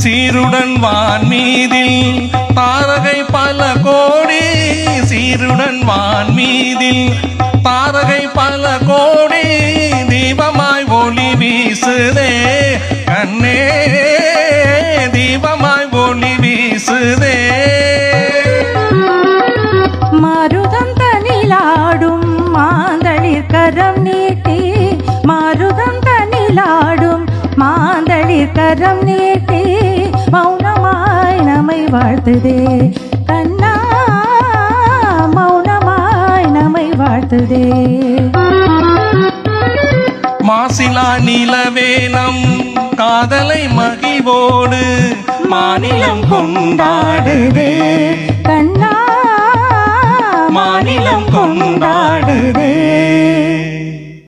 சீருடன் வான் மீதில் தாரகை பல கோடி சீருடன் வான் மீதில் தாரகை பல கோடி தீபமாய் ஒளி வீசுதே கண்ணே தீபமாய் ஒளி வீசுதே மருதம் தனிலாடும் மாந்தளிர் கரம் நீட்டி மருதம் தனிலாடும் மாந்தளிர் கரம் நீட்டி மௌனமாய் நம்மை வாழ்த்துதே கண்ணா மௌனமாய் நம்மை வாழ்த்துதே மாசிலா நிலவேனம் காதலை மகிழ்வோடு மாநிலம் கொண்டாடுதே கண்ணா மாநிலம் கொண்டாடுதே